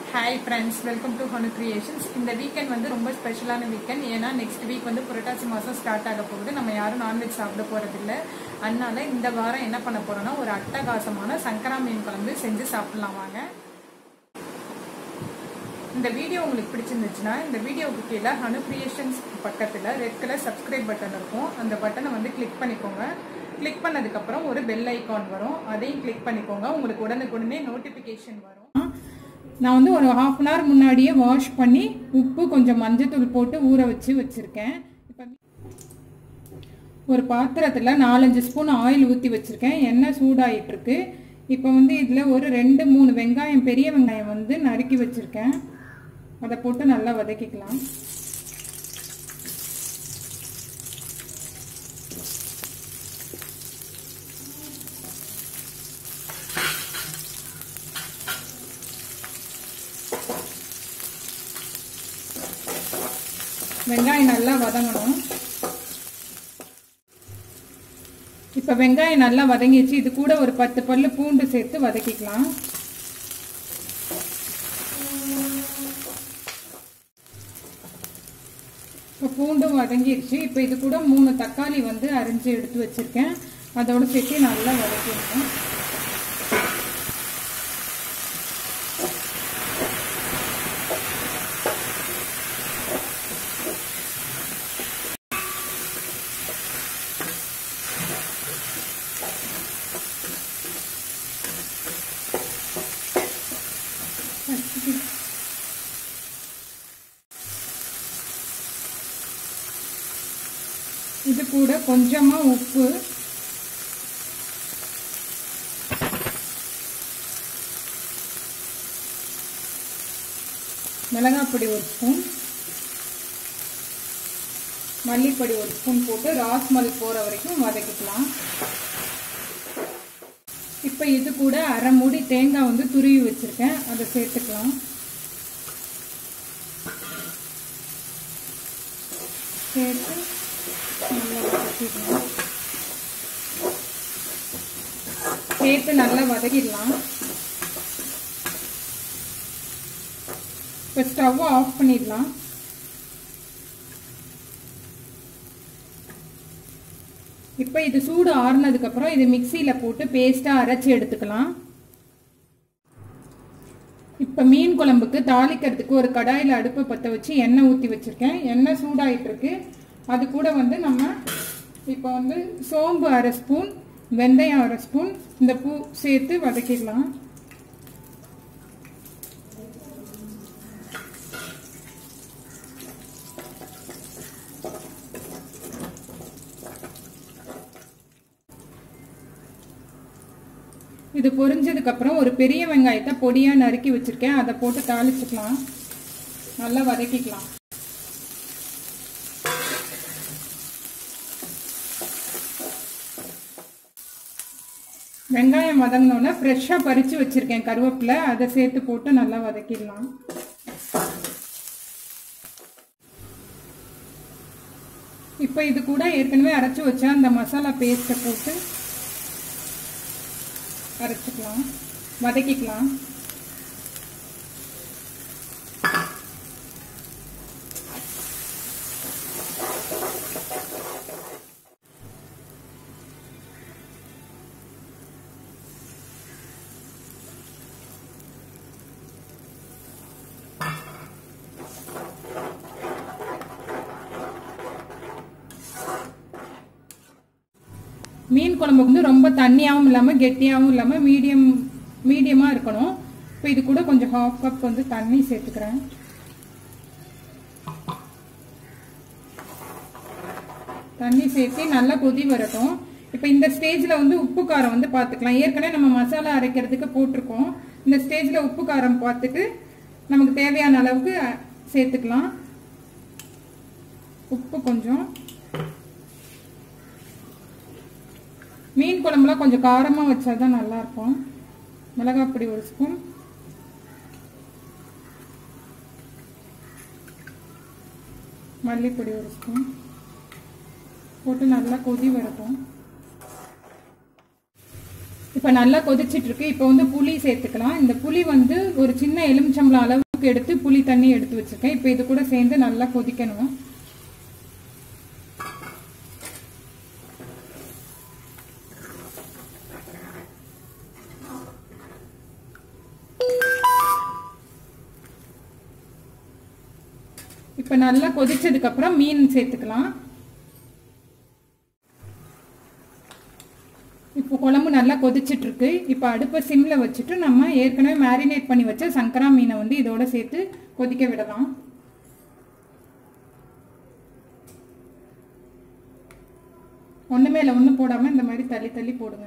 Hi friends welcome to Hanu creations இந்த weekend வந்து ரொம்ப ஸ்பெஷலான வீக்கெண்ட் ஏன்னா நெக்ஸ்ட் வீக் வந்து புரட்டாசி மாதம் ஸ்டார்ட் ஆக போகுது நம்ம யாரும் நான்வெஜ் சாப்பிட போகிறதில்ல அதனால இந்த வாரம் என்ன பண்ண போறோம்னா ஒரு அட்டகாசமான சங்கரா மீன் குழம்பு செஞ்சு சாப்பிடலாம் வாங்க இந்த வீடியோ உங்களுக்கு பிடிச்சிருந்துச்சுன்னா இந்த வீடியோவுக்கு கீழே ஹனு கிரியேஷன்ஸ் பக்கத்தில் ரெட் கலர் சப்ஸ்கிரைப் பட்டன் இருக்கும் அந்த பட்டனை வந்து கிளிக் பண்ணிக்கோங்க கிளிக் பண்ணதுக்கப்புறம் ஒரு பெல் ஐக்கான் வரும் அதையும் கிளிக் பண்ணிக்கோங்க உங்களுக்கு உடனுக்குடனே நோட்டிஃபிகேஷன் வரும் நான் வந்து ஒரு ஹாஃப் அன் ஹவர் முன்னாடியே வாஷ் பண்ணி உப்பு கொஞ்சம் மஞ்சத்தூள் போட்டு ஊற வச்சு வச்சுருக்கேன் இப்போ ஒரு பாத்திரத்தில் நாலஞ்சு ஸ்பூன் ஆயில் ஊற்றி வச்சுருக்கேன் எண்ணெய் சூடாயிட்டிருக்கு இப்போ வந்து இதில் ஒரு ரெண்டு மூணு வெங்காயம் பெரிய வெங்காயம் வந்து நறுக்கி வச்சுருக்கேன் அதை போட்டு நல்லா வதக்கிக்கலாம் வெங்காயம் நல்லா வதங்கணும் இப்போ வெங்காயம் நல்லா வதங்கிச்சு இது கூட ஒரு பத்து பல்லு பூண்டு சேர்த்து வதக்கிக்கலாம் இப்போ பூண்டும் வதங்கிடுச்சு இப்போ இது கூட மூணு தக்காளி வந்து அரிஞ்சு எடுத்து வச்சிருக்கேன் அதோட சேர்த்து நல்லா வதக்கிடணும் இது கூட கொஞ்சமா உப்பு மிளகாப்பொடி ஒரு ஸ்பூன் மல்லிப்பொடி ஒரு ஸ்பூன் போட்டு ராஸ்மல் போகிற வரைக்கும் வதக்கிக்கலாம் இப்போ இது கூட அரை மூடி தேங்காய் வந்து துருவி வச்சுருக்கேன் அதை சேர்த்துக்கலாம் சேர்த்து நல்லா வதக்கிடலாம் சேர்த்து நல்லா வதக்கிடலாம் இப்போ ஸ்டவ் ஆஃப் பண்ணிடலாம் இப்போ இது சூடு ஆறுனதுக்கப்புறம் இது மிக்சியில் போட்டு பேஸ்ட்டாக அரைச்சி எடுத்துக்கலாம் இப்போ மீன் குழம்புக்கு தாளிக்கிறதுக்கு ஒரு கடாயில் அடுப்பை பற்ற வச்சு எண்ணெய் ஊற்றி வச்சுருக்கேன் எண்ணெய் சூடாயிட்டிருக்கு அது கூட வந்து நம்ம இப்போ வந்து சோம்பு அரை ஸ்பூன் வெந்தயம் அரை ஸ்பூன் இந்த பூ சேர்த்து வதக்கிடலாம் இது பொரிஞ்சதுக்கப்புறம் ஒரு பெரிய வெங்காயத்தை பொடியாக நறுக்கி வச்சுருக்கேன் அதை போட்டு தாளிச்சுக்கலாம் நல்லா வதக்கிக்கலாம் வெங்காயம் வதங்கினோன்னே ஃப்ரெஷ்ஷாக பறித்து வச்சுருக்கேன் கருவேப்பிலை அதை சேர்த்து போட்டு நல்லா வதக்கிடலாம் இப்போ இது கூட ஏற்கனவே அரைச்சி வச்ச அந்த மசாலா பேஸ்ட்டை போட்டு அரைச்சிக்கலாம் வதக்கிக்கலாம் மீன் குழம்பு வந்து ரொம்ப தண்ணியாகவும் இல்லாமல் கெட்டியாகவும் இல்லாமல் மீடியம் மீடியமாக இருக்கணும் இப்போ இது கூட கொஞ்சம் ஹாஃப் கப் வந்து தண்ணி சேர்த்துக்கிறேன் தண்ணி சேர்த்து நல்லா கொதி வரட்டும் இப்போ இந்த ஸ்டேஜில் வந்து உப்பு காரம் வந்து பார்த்துக்கலாம் ஏற்கனவே நம்ம மசாலா அரைக்கிறதுக்கு போட்டிருக்கோம் இந்த ஸ்டேஜில் உப்பு காரம் பார்த்துட்டு நமக்கு தேவையான அளவுக்கு சேர்த்துக்கலாம் உப்பு கொஞ்சம் மீன் குழம்புலாம் கொஞ்சம் காரமாக வச்சா தான் நல்லாயிருக்கும் மிளகாப்பொடி ஒரு ஸ்பூன் மல்லிப்பொடி ஒரு ஸ்பூன் போட்டு நல்லா கொதி வரட்டும் இப்போ நல்லா கொதிச்சிட்டு இருக்கு இப்போ வந்து புளி சேர்த்துக்கலாம் இந்த புளி வந்து ஒரு சின்ன எலுமிச்சம்பளம் அளவுக்கு எடுத்து புளி தண்ணி எடுத்து வச்சிருக்கேன் இப்போ இது கூட சேர்ந்து நல்லா கொதிக்கணும் இப்போ நல்லா கொதிச்சதுக்கு அப்புறம் மீன் சேர்த்துக்கலாம் இப்போ குழம்பு நல்லா கொதிச்சிட்டு இருக்கு இப்போ அடுப்பை சிம்ல வச்சுட்டு நம்ம ஏற்கனவே மேரினேட் பண்ணி வச்ச சங்கரா மீனை வந்து இதோட சேர்த்து கொதிக்க விடலாம் ஒண்ணுமே இல்லை ஒன்றும் போடாம இந்த மாதிரி தள்ளி தள்ளி போடுங்க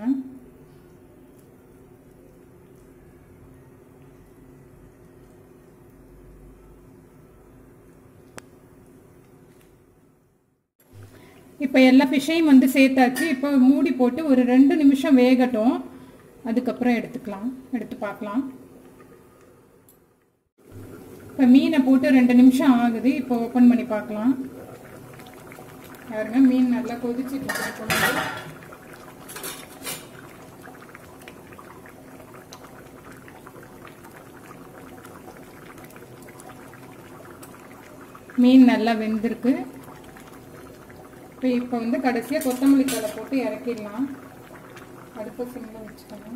இப்போ எல்லா ஃபிஷ்ஷையும் வந்து சேர்த்தாச்சு இப்போ மூடி போட்டு ஒரு ரெண்டு நிமிஷம் வேகட்டும் அதுக்கப்புறம் எடுத்துக்கலாம் எடுத்து பார்க்கலாம் இப்போ மீனை போட்டு ரெண்டு நிமிஷம் ஆகுது இப்போ ஓப்பன் பண்ணி பார்க்கலாம் பாருங்க மீன் நல்லா கொதிச்சுட்டு இருக்கு குழம்பு. மீன் நல்லா வெந்திருக்கு இப்போ இப்போ வந்து கடைசியாக கொத்தமல்லி தழை போட்டு இறக்கிடலாம் அடுப்பு சிம்மில் வச்சுக்கணும்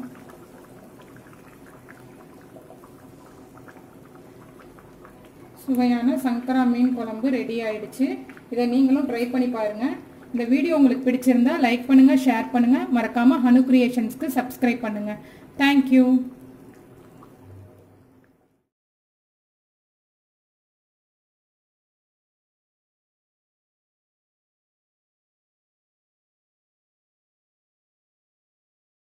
சுவையான சங்கரா மீன் குழம்பு ரெடி ஆயிடுச்சு இதை நீங்களும் ட்ரை பண்ணி பாருங்கள் இந்த வீடியோ உங்களுக்கு பிடிச்சிருந்தா லைக் பண்ணுங்கள் ஷேர் பண்ணுங்கள் மறக்காமல் ஹனு கிரியேஷன்ஸ்க்கு சப்ஸ்கிரைப் பண்ணுங்கள் தேங்க்யூ